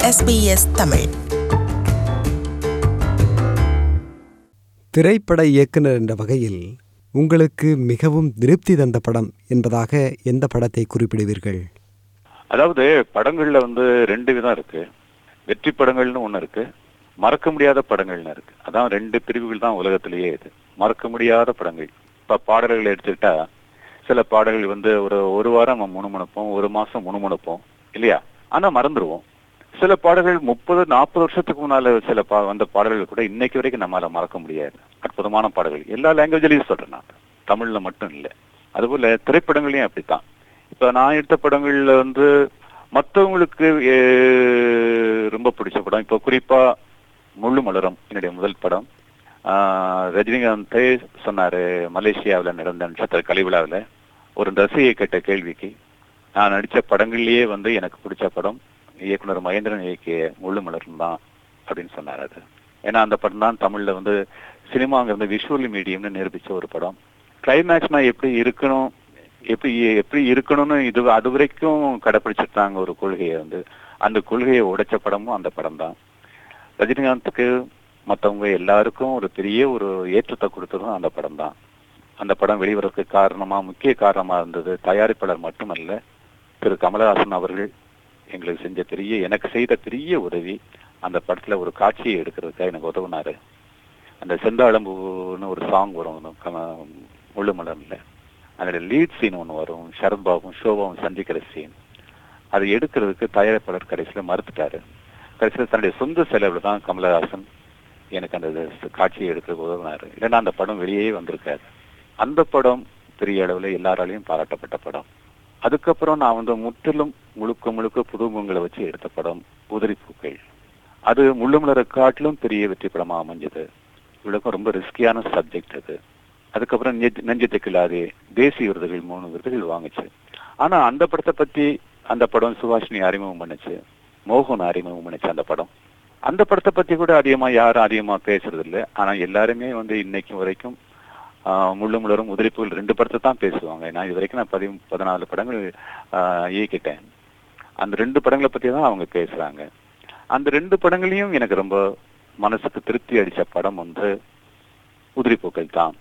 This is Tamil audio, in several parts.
SBS தமிழ் திரைப்பட இயக்குனர் என்ற வகையில் உங்களுக்கு மிகவும் திருப்தி தந்த படம் என்பதாக எந்த படத்தை குறிப்பிடுவீர்கள் அதாவது படங்கள்ல வந்து ரெண்டு விதம் இருக்கு வெற்றி படங்கள்னு ஒண்ணு இருக்கு மறக்க முடியாத படங்கள்னு இருக்கு அதான் ரெண்டு பிரிவுகள் தான் உலகத்திலேயே இது மறக்க முடியாத படங்கள் இப்ப பாடல்களை எடுத்துக்கிட்டா சில பாடல்கள் வந்து ஒரு ஒரு வாரம் நம்ம முணுமுணுப்போம் ஒரு மாசம் முணுமுணுப்போம் இல்லையா ஆனா மறந்துடுவோம் சில பாடல்கள் முப்பது நாற்பது வருஷத்துக்கு முன்னால சில பா வந்த பாடல்கள் கூட இன்னைக்கு வரைக்கும் நம்மளால மறக்க முடியாது அற்புதமான பாடல்கள் எல்லா லாங்குவேஜ்லயும் சொல்றேன் நான் தமிழ்ல மட்டும் இல்லை அதுபோல திரைப்படங்களையும் அப்படித்தான் இப்ப நான் எடுத்த படங்கள்ல வந்து மத்தவங்களுக்கு அஹ், ரொம்ப பிடிச்ச படம் இப்ப குறிப்பா முள்ளு மலரும் என்னுடைய முதல் படம் ஆஹ், ரஜினிகாந்தே சொன்னாரு மலேசியாவுல நடந்த நட்சத்திர கலை விழாவுல ஒரு ரசிகை கேட்ட கேள்விக்கு நான் நடிச்ச படங்கள்லயே வந்து எனக்கு பிடிச்ச படம் இயக்குனர் மகேந்திரன் இயக்கிய முள்ளு மலரும் தான் அப்படின்னு சொன்னார் அது ஏன்னா அந்த படம் தான் தமிழ்ல வந்து சினிமாங்கிறது விஷுவல் மீடியம்னு நிரூபிச்ச ஒரு படம் கிளைமேக்ஸ்னா எப்படி இருக்கணும் எப்படி எப்படி இருக்கணும்னு இது அது வரைக்கும் கடைப்பிடிச்சிருந்தாங்க ஒரு கொள்கையை வந்து அந்த கொள்கையை உடைச்ச படமும் அந்த படம் தான் ரஜினிகாந்துக்கு மற்றவங்க எல்லாருக்கும் ஒரு பெரிய ஒரு ஏற்றத்தை கொடுத்ததும் அந்த படம் தான் அந்த படம் வெளிவரதுக்கு காரணமா முக்கிய காரணமா இருந்தது தயாரிப்பாளர் மட்டுமல்ல திரு கமலஹாசன் அவர்கள் எங்களுக்கு செஞ்ச பெரிய எனக்கு செய்த பெரிய உதவி அந்த படத்துல ஒரு காட்சியை எடுக்கிறதுக்காக எனக்கு உதவுனாரு அந்த செந்தாழம்பூன்னு ஒரு சாங் வரும் கம முள்ளு மலர்ல அதில் லீட் சீன் ஒன்று வரும் சரத்பாபும் ஷோபாவும் சந்திக்கிற சீன் அதை எடுக்கிறதுக்கு தயாரிப்பாளர் கடைசியில் மறுத்துட்டாரு கடைசியில் தன்னுடைய சொந்த செலவில் தான் கமலஹாசன் எனக்கு அந்த இது- காட்சியை எடுக்கிறதுக்கு உதவினாரு இல்லைன்னா அந்த படம் வெளியே வந்திருக்காது அந்த படம் பெரிய அளவில் எல்லாராலையும் பாராட்டப்பட்ட படம் அதுக்கப்புறம் நான் வந்து முற்றிலும் முழுக்க முழுக்க புதுமுகங்களை வச்சு எடுத்த படம் உதிரி பூக்கள் அது முள்ளுமலரை காட்டிலும் பெரிய வெற்றி படமா அமைஞ்சது இவ்வளவுக்கும் ரொம்ப ரிஸ்கியான சப்ஜெக்ட் அது அதுக்கப்புறம் நெஞ்ச- நெஞ்சத்துக்கு இல்லாதே தேசிய விருதுகள் மூணு விருதுகள் வாங்குச்சு ஆனா அந்த படத்தை பத்தி அந்த படம் சுபாஷினி அறிமுகம் பண்ணுச்சு மோகன் அறிமுகம் பண்ணுச்சு அந்த படம் அந்த படத்தை பத்தி கூட அதிகமா யாரும் அதிகமா பேசுறது இல்ல ஆனா எல்லாருமே வந்து இன்னைக்கும் வரைக்கும் ஆஹ், முள்ளு முள்ளரும் உதிரிப்புகள் ரெண்டு படத்தை தான் பேசுவாங்க நான் இது வரைக்கும் நான் பதி பதினாலு படங்கள் ஆஹ், இயக்கிட்டேன் அந்த ரெண்டு படங்களை பத்தி தான் அவங்க பேசுறாங்க அந்த ரெண்டு படங்களையும் எனக்கு ரொம்ப மனசுக்கு திருப்தி அடிச்ச படம் வந்து உதிரிப்பூக்கள் தான்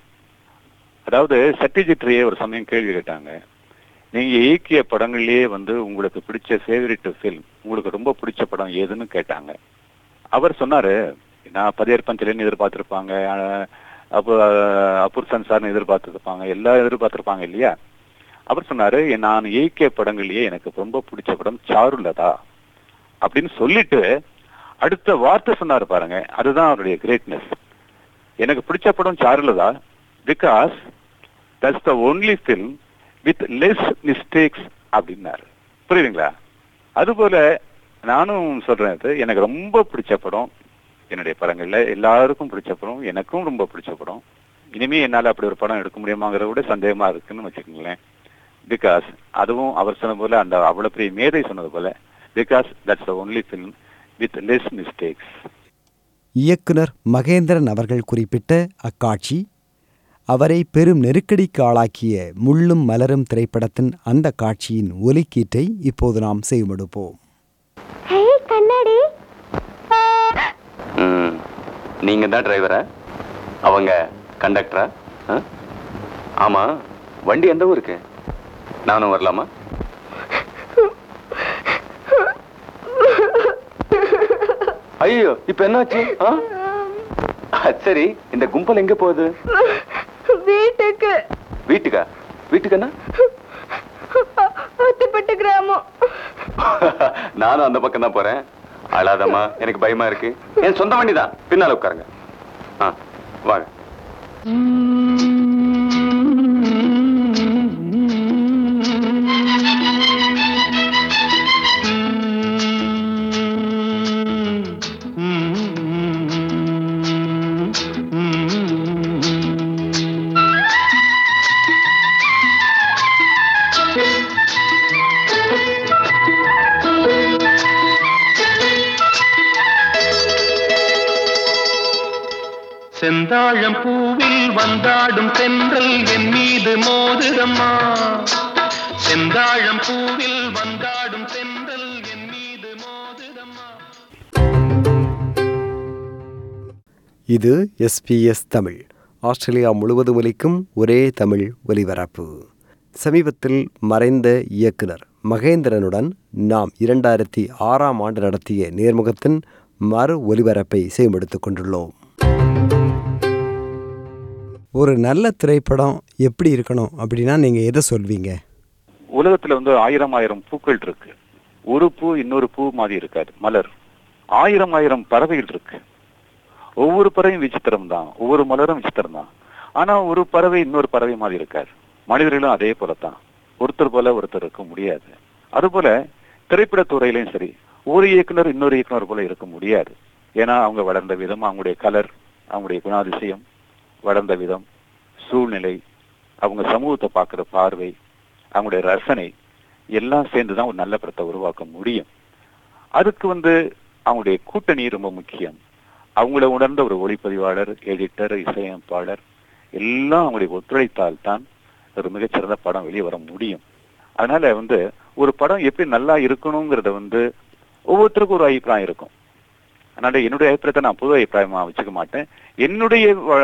அதாவது சத்யஜித் ரே ஒரு சமயம் கேள்வி கேட்டாங்க நீங்க இயக்கிய படங்கள்லயே வந்து உங்களுக்கு பிடிச்ச ஃபேவரட் ஃபில்ம் உங்களுக்கு ரொம்ப பிடிச்ச படம் எதுன்னு கேட்டாங்க அவர் சொன்னாரு நான் பதியர் பஞ்சலேன்னு எதிர்பார்த்திருப்பாங்க அஹ், அப்போ அஹ், அபூர் சன்சார்னு எதிர்பார்த்திருப்பாங்க எல்லாம் எதிர்பார்த்திருப்பாங்க இல்லையா அவர் சொன்னாரு நான் இயக்கிய படங்கள்லயே எனக்கு ரொம்ப பிடிச்ச படம் சாருலதா அப்படின்னு சொல்லிட்டு அடுத்த வார்த்தை சொன்னாரு பாருங்க அதுதான் அவருடைய கிரேட்னஸ் எனக்கு பிடிச்ச படம் Charulata because that's the only film with less mistakes அப்படின்னாரு புரியுதுங்களா அதுபோல நானும் சொல்றேன் இது எனக்கு ரொம்ப பிடிச்ச படம் என்னுடைய படங்கள்ல எல்லாருக்கும் பிடிச்ச படம் எனக்கும் ரொம்ப பிடிச்ச படம் இனிமே என்னால அப்படி ஒரு படம் எடுக்க முடியுமாங்கிறத விட சந்தேகமா இருக்குன்னு வச்சுக்கோங்களேன் பிகாஸ் அதுவும் அவர் சொன்ன போல அந்த அவ்வளவு பெரிய மேதை சொன்னது போல because that's the only film with less mistakes இயக்குனர் மகேந்திரன் அவர்கள் குறிப்பிட்ட அக்காட்சி அவரை பெரும் நெருக்கடிக்கு ஆளாக்கிய முள்ளும் மலரும் திரைப்படத்தின் அந்த காட்சியின் ஒலிக்கீற்றை இப்போது நாம் செய்வெடுப்போம் ஹே கண்ணாடி ம் நீங்க தான் டிரைவரா அவங்க கண்டக்டரா ஆ? ஆமா வண்டி எந்த ஊருக்கு நானும் வரலாமா ஐயோ இப்ப என்னாச்சு ஆ? ஆ, சரி இந்த கும்பல் எங்க போகுது வீட்டுக்கு வீட்டுக்கா வீட்டுக்கு என்ன அத்துப்பட்டு கிராமம் நானும் அந்த பக்கம் தான் போறேன் அழாதம்மா எனக்கு பயமா இருக்கு என் சொந்த வண்டி தான் பின்னால உட்காருங்க ஆ வாங்க செந்தாழம் பூவில் வந்தாடும் தென்றல் என் மீது மோதுதம்மா செந்தாழம் பூவில் வந்தாடும் தென்றல் என் மீது மோதுதம்மா இது எஸ்பிஎஸ் தமிழ் ஆஸ்திரேலியா முழுவதும் ஒலிக்கும் ஒரே தமிழ் ஒலிபரப்பு சமீபத்தில் மறைந்த இயக்குனர் மகேந்திரனுடன் நாம் இரண்டாயிரத்தி ஆறாம் ஆண்டு நடத்திய நேர்முகத்தின் மறு ஒலிபரப்பை செய்யமெடுத்துக் கொண்டுள்ளோம் ஒரு நல்ல திரைப்படம் எப்படி இருக்கணும் அப்படின்னா நீங்கள் எதை சொல்வீங்க உலகத்துல வந்து ஆயிரம் ஆயிரம் பூக்கள் இருக்கு ஒரு பூ இன்னொரு பூ மாதிரி இருக்காது மலர் ஆயிரம் ஆயிரம் பறவைகள் இருக்கு ஒவ்வொரு பறவையும் விசித்திரம் தான் ஒவ்வொரு மலரும் விசித்திரம் தான் ஆனா ஒரு பறவை இன்னொரு பறவை மாதிரி இருக்காது மனிதர்களும் அதே போலத்தான் ஒருத்தர் போல ஒருத்தர் இருக்க முடியாது அதுபோல திரைப்படத் துறையிலையும் சரி ஒரு இயக்குனர் இன்னொரு இயக்குனர் போல இருக்க முடியாது ஏன்னா அவங்க வளர்ந்த விதம் அவங்களுடைய கலர் அவங்களுடைய குணாதிசயம் வளர்ந்த விதம் சூழ்நிலை அவங்க சமூகத்தை பார்க்குற பார்வை அவங்களுடைய ரசனை எல்லாம் சேர்ந்து தான் ஒரு நல்ல படத்தை உருவாக்க முடியும் அதுக்கு வந்து அவங்களுடைய கூட்டணி ரொம்ப முக்கியம் அவங்கள உணர்ந்த ஒரு ஒளிப்பதிவாளர் எடிட்டர் இசையமைப்பாளர் எல்லாம் அவங்களுக்கு ஒத்துழைத்தால் தான் ஒரு மிகச்சிறந்த படம் வெளியே வர முடியும் அதனால வந்து ஒரு படம் எப்படி நல்லா இருக்கணுங்கிறத வந்து ஒவ்வொருத்தருக்கும் ஒரு அபிப்பிராயம் இருக்கும் அதனால என்னுடைய அபிப்பிராயத்தை நான் பொது அபிப்பிராயமா வச்சுக்க மாட்டேன் என்னுடைய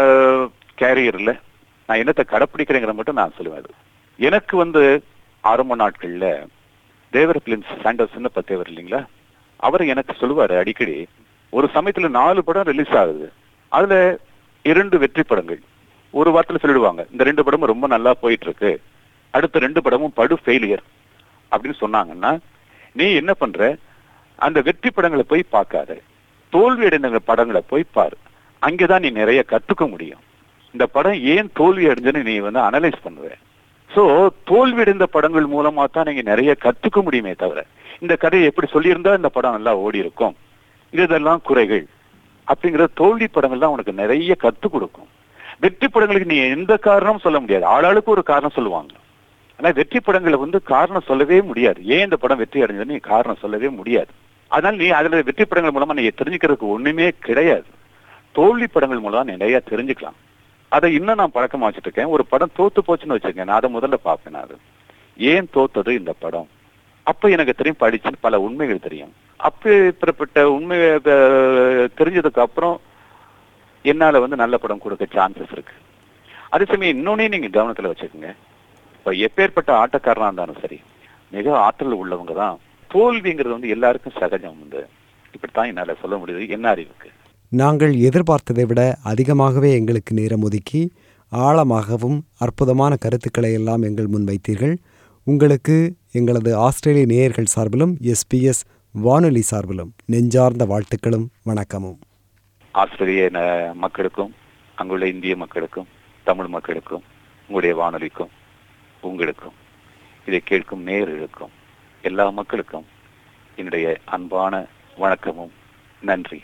கேரியர்ல நான் என்னத்தை கடைப்பிடிக்கிறேங்கிற மட்டும் நான் சொல்லுவேன் அது எனக்கு வந்து ஆரம்ப நாட்கள்ல தேவர் பிலிம்ஸ் சாண்டர்ஸ்னு பத்தேவர் இல்லைங்களா அவர் எனக்கு சொல்லுவாரு அடிக்கடி ஒரு சமயத்துல நாலு படம் ரிலீஸ் ஆகுது அதுல இரண்டு வெற்றி படங்கள் ஒரு வாரத்துல சொல்லிடுவாங்க இந்த ரெண்டு படமும் ரொம்ப நல்லா போயிட்டு இருக்கு அடுத்த ரெண்டு படமும் படு ஃபெயிலியர் அப்படின்னு சொன்னாங்கன்னா நீ என்ன பண்ற அந்த வெற்றி படங்களை போய் பார்க்காத தோல்வி அடைந்த படங்களை போய் பாரு அங்கதான் நீ நிறைய கத்துக்க முடியும் இந்த படம் ஏன் தோல்வி அடைஞ்சுன்னு நீ வந்து அனலைஸ் பண்ணுவ சோ தோல்வி அடைந்த படங்கள் மூலமா தான் நீங்க நிறைய கத்துக்க முடியுமே தவிர இந்த கதையை எப்படி சொல்லியிருந்தா இந்த படம் நல்லா ஓடி இருக்கும் இதெல்லாம் குறைகள் அப்படிங்கிற தோல்வி படங்கள் தான் உனக்கு நிறைய கத்து கொடுக்கும் வெற்றி படங்களுக்கு நீ எந்த காரணமும் சொல்ல முடியாது ஆளாளுக்கு ஒரு காரணம் சொல்லுவாங்க ஆனா வெற்றி படங்களை வந்து காரணம் சொல்லவே முடியாது ஏன் இந்த படம் வெற்றி அடைஞ்சதுன்னு நீ காரணம் சொல்லவே முடியாது அதனால நீ அதுல வெற்றி படங்கள் மூலமா நீ தெரிஞ்சுக்கிறதுக்கு ஒண்ணுமே கிடையாது தோல்வி படங்கள் மூலம் நீ நிறைய தெரிஞ்சுக்கலாம் அதை இன்னும் நான் பழக்கமா வச்சுட்டு இருக்கேன் ஒரு படம் தோத்து போச்சுன்னு வச்சுக்கேன் நான் அதை முதல்ல பார்ப்பேன் நான் அது ஏன் தோத்தது இந்த படம் அப்ப எனக்கு தெரியும் படிச்சு பல உண்மைகள் தெரியும் அப்பேற்பட்ட உண்மை அஹ், தெரிஞ்சதுக்கு அப்புறம் என்னால வந்து நல்ல படம் கொடுக்க சான்சஸ் இருக்கு அதே சமயம் இன்னொன்னே நீங்க கவனத்துல வச்சுக்கோங்க இப்ப எப்பேற்பட்ட ஆட்டக்காரனா இருந்தாலும் சரி மிக ஆற்றல் உள்ளவங்க தான் தோல்விங்கிறது வந்து எல்லாருக்கும் சகஜம் வந்து இப்படித்தான் என்னால சொல்ல முடியுது என்ன அறிவுக்கு நாங்கள் எதிர்பார்த்ததை விட அதிகமாகவே எங்களுக்கு நேரம் ஒதுக்கி ஆழமாகவும் அற்புதமான கருத்துக்களை எல்லாம் எங்கள் முன் வைத்தீர்கள் உங்களுக்கு எங்களது ஆஸ்திரேலிய நேயர்கள் சார்பிலும் எஸ்பிஎஸ் வானொலி சார்பிலும் நெஞ்சார்ந்த வாழ்த்துக்களும் வணக்கமும் ஆஸ்திரேலிய ந- மக்களுக்கும் அங்குள்ள இந்திய மக்களுக்கும் தமிழ் மக்களுக்கும் உங்களுடைய வானொலிக்கும் உங்களுக்கும் இதை கேட்கும் நேயர்களுக்கும் எல்லா மக்களுக்கும் என்னுடைய அன்பான வணக்கமும் நன்றி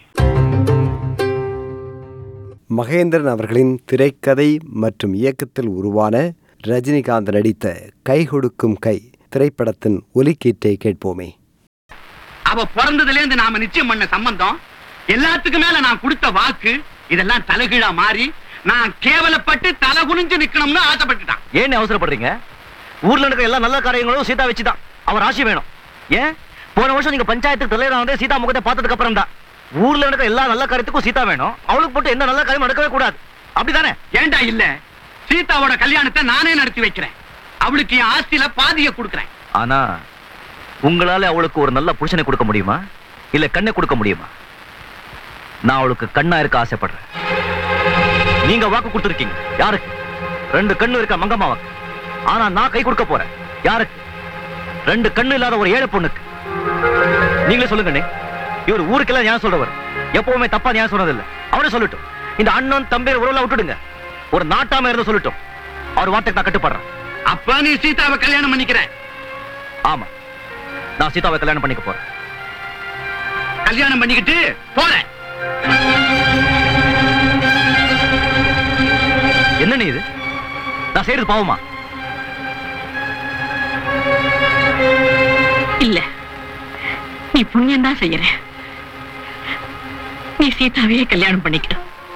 மகேந்திரன் அவர்களின் திரைக்கதை மற்றும் இயக்கத்தில் உருவான ரஜினிகாந்த் நடித்த கை கொடுக்கும் கை திரைப்படத்தின் ஒலிக்கீட்டை கேட்போமே அவ பிறந்ததுல இருந்து நாம நிச்சயம் பண்ண சம்பந்தம் எல்லாத்துக்கும் மேல நான் கொடுத்த வாக்கு இதெல்லாம் தலைகீழா மாறி நான் கேவலப்பட்டு தலை குனிஞ்சு நிக்கணும்னு ஆசைப்பட்டுட்டான் ஏன் அவசரப்படுறீங்க ஊர்ல நடக்கிற எல்லா நல்ல காரியங்களும் சீதா வச்சுதான் அவர் ஆசி வேணும் ஏன் போன வருஷம் நீங்க பஞ்சாயத்துக்கு தலைவரா வந்து சீதா முகத்தை பார்த்ததுக்கு அப்புறம் தான் ஊர்ல நடக்கிற எல்லா நல்ல காரியத்துக்கும் சீதா வேணும் அவளுக்கு போட்டு எந்த நல்ல காரியம் நடக்கவே கூடாது அப்படிதானே ஏன்டா இல்ல சீதாவோட கல்யாணத்தை நானே நடத்தி வைக்கிறேன் அவளுக்கு என் ஆஸ்தியில பாதிய கொடுக்கறேன் ஆனா உங்களால அவளுக்கு ஒரு நல்ல புருஷனை கொடுக்க முடியுமா இல்ல கண்ணை கொடுக்க முடியுமா நான் அவளுக்கு கண்ணா இருக்க ஆசைப்படுறேன் நீங்க வாக்கு கொடுத்துருக்கீங்க யாருக்கு ரெண்டு கண்ணு இருக்க மங்கம்மாவுக்கு ஆனா நான் கை கொடுக்க போறேன் யாருக்கு ரெண்டு கண்ணு இல்லாத ஒரு ஏழை பொண்ணுக்கு நீங்களே சொல்லுங்க அண்ணே. இவர் ஊருக்கெல்லாம் ஞானம் சொல்றவர் எப்பவுமே தப்பா ஞானம் சொன்னதில்லை அவரே சொல்லட்டும் இந்த அண்ணன் தம்பி உறவுல விட்டுடுங்க ஒரு நாட்டாம இருந்து சொல்லட்டும் அவர் வார்த்தைக்கு நான் கட்டுப்படுறேன் அப்ப நீ சீதாவை கல்யாணம் பண்ணிக்கிற ஆமா நான் சீதாவை கல்யாணம் பண்ணிக்க போறேன் கல்யாணம் பண்ணிக்கிட்டு போறேன் என்ன நீ இது நான் செய்யறது பாவமா இல்ல நீ புண்ணியம் தான் செய்யற நீ சீதாவையே கல்யாணம் பண்ணிக்க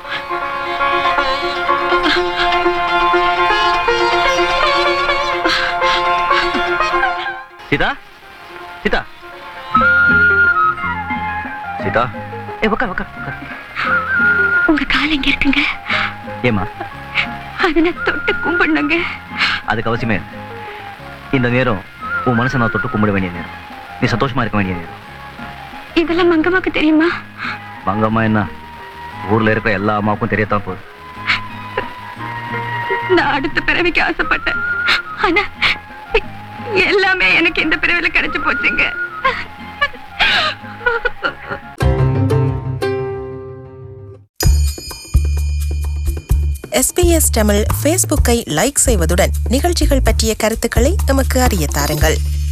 சீதா சீதா சீதா ஏ உட்கார் உட்கார் உட்கார் உங்க கால் கால் எங்க இருக்குங்க ஏமா அதை நான் தொட்டு கும்பிடணுங்க அதுக்கு அவசியமே இல்லை. இந்த நேரம் உன் மனசை நான் தொட்டு கும்பிட வேண்டிய நேரம் நீ சந்தோஷமா இருக்க வேண்டிய நேரம் இதெல்லாம் மங்கம்மாக்கு தெரியுமா மங்கம்மா என்ன ஊர்ல இருக்கிற எல்லா அம்மாவுக்கும் தெரியத்தான் போகுது நான் அடுத்த பிறவிக்கு ஆசைப்பட்டேன் ஆனா எல்லாமே எனக்கு இந்த பிறவில கிடைச்சு போச்சுங்க எஸ்பிஎஸ் தமிழ் ஃபேஸ்புக்கை லைக் செய்வதுடன் நிகழ்ச்சிகள் பற்றிய கருத்துக்களை எமக்கு அறிய தாருங்கள்